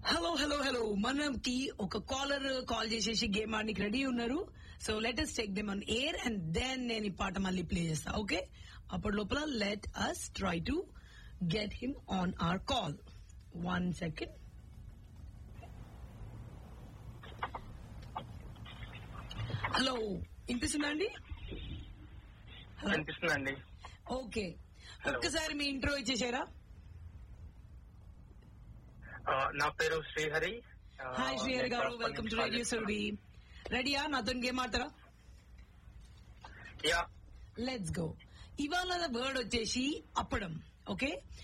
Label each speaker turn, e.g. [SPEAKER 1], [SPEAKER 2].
[SPEAKER 1] Hello hello hello మనకి ఒక caller call చేసేసి గేమ్ ఆడడానికి రెడీ ఉన్నారు so let us take them on air and then నేను ఈ పాట మళ్ళీ ప్లే చేస్తా ఓకే అప్పటి లోపల let us try to get him on our call one second hello వినిపిస్తుందా అండి హలో
[SPEAKER 2] అనిపిస్తుందండి
[SPEAKER 1] ఓకే
[SPEAKER 2] Hello.
[SPEAKER 1] ఒక్కసారి మీ ఇంట్రో ఇచ్చేసారా
[SPEAKER 2] ఆ, నా పేరు శ్రీహరి ఆ,
[SPEAKER 1] హాయ్ శ్రీహరి
[SPEAKER 2] నేను
[SPEAKER 1] గారు
[SPEAKER 2] కడప
[SPEAKER 1] వెల్కమ్ టు
[SPEAKER 2] నుంచి
[SPEAKER 1] రేడియో సురభి రెడీయా నాతో గేమ్ ఆడతారా
[SPEAKER 2] యా
[SPEAKER 1] లెట్స్ గో ఇవాళ వర్డ్ వచ్చేసి అప్పడం ఓకే